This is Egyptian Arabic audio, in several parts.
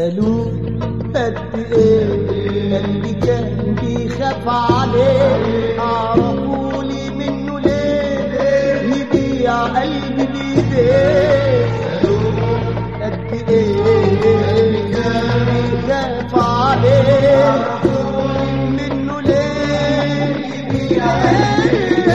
اسألوه قد ايه قلبي كان بيخاف عليه عرفولي منه ليه يبيع قلبي بايديه قد ايه كان بيخاف عليه منه ليه يبيع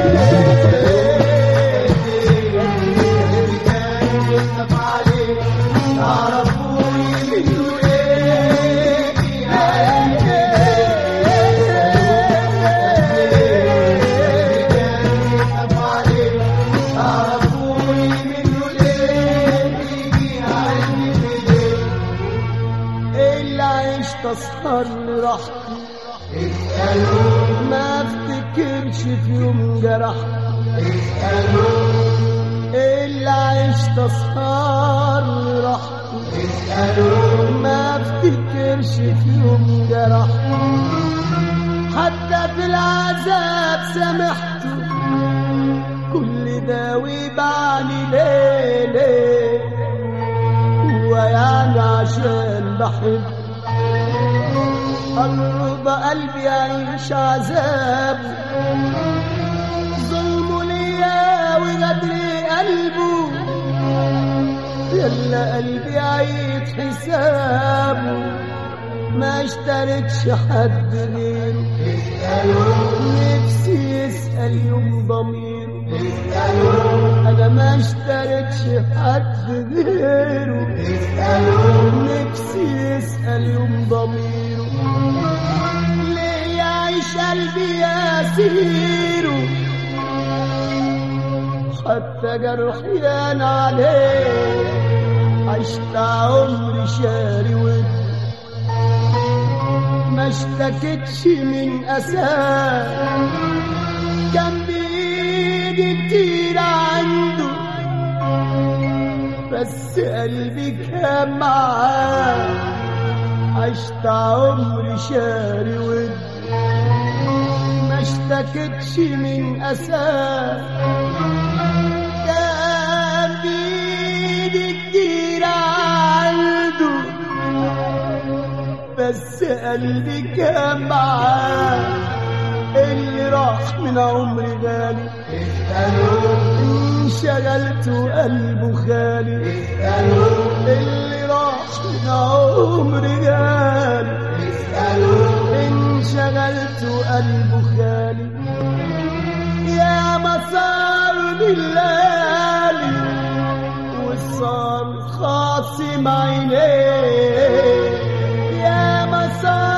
اللي عشت اسهر لراحتي ما افتكرش في يوم جرحتي اللي عشت اسهر لراحتي ما افتكرش في يوم جرحتي حتى في العذاب سامحته كل ده ويبعني ليه ليه هو يعني عشان بحب قرب قلبي يعيش عذابه ظلمه ليا وغدر قلبه يلا قلبي يعيد حسابه ما اشتركش حد غيره نفسي يسأل يوم ضميره انا ما اشتركش حد غيره نفسي يسأل يوم ضميره ليه يعيش قلبي ياسيره حتى جرحي انا عليه عشت عمري شاري ود ما اشتكتش من اساه كان بايدي كتير عنده بس قلبي كان معاه عشت عمري شاري ود ما اشتكتش من اساه كان بايدي كتير عنده بس قلبي كان معاه اللي راح من عمري غالي انشغلت وقلبه خالي اللي راح من عمري غالي انشغلت وقلبه خالي يا مسار الليالي والصار خاصم عينيه يا مسار